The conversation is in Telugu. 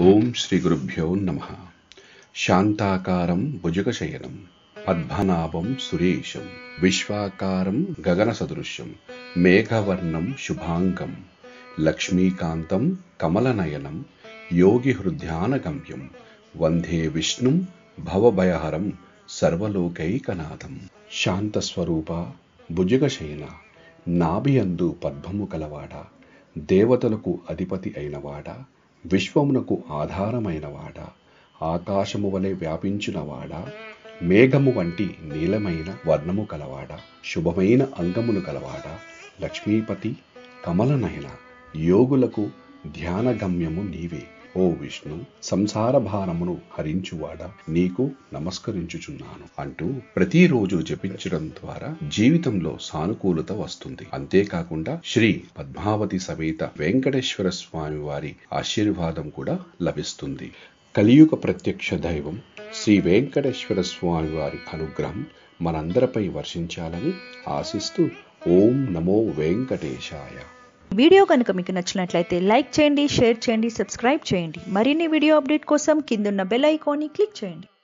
ఓం శ్రీ గురుభ్యో నమ శాంతాకారం భుజగశయనం పద్మనాభం సురేశం విశ్వాకారం గగన సదృశ్యం మేఘవర్ణం శుభాంగం లక్ష్మీకాంతం కమలనయనం యోగి హృద్యానగమ్యం వందే విష్ణుం భవభయహరం సర్వలోకైకనాథం శాంతస్వరూప భుజగశయన నాభియందు పద్మము కలవాడ దేవతలకు అధిపతి అయినవాడా విశ్వమునకు ఆధారమైనవాడా ఆకాశము వలె వ్యాపించినవాడా మేఘము వంటి నీలమైన వర్ణము కలవాడా శుభమైన అంగములు కలవాడా లక్ష్మీపతి కమలనయన యోగులకు ధ్యానగమ్యము నీవే ఓ విష్ణు సంసార భారమును హరించువాడా నీకు నమస్కరించుచున్నాను అంటూ ప్రతిరోజు జపించడం ద్వారా జీవితంలో సానుకూలత వస్తుంది అంతేకాకుండా శ్రీ పద్మావతి సమేత వెంకటేశ్వర స్వామి వారి ఆశీర్వాదం కూడా లభిస్తుంది కలియుగ ప్రత్యక్ష దైవం శ్రీ వెంకటేశ్వర స్వామి వారి అనుగ్రహం మనందరిపై వర్షించాలని ఆశిస్తూ ఓం నమో వెంకటేశాయ వీడియో కనుక మీకు నచ్చినట్లయితే లైక్ చేయండి షేర్ చేయండి సబ్స్క్రైబ్ చేయండి మరిన్ని వీడియో అప్డేట్ కోసం కిందున్న బెల్ ఐకాన్ని క్లిక్ చేయండి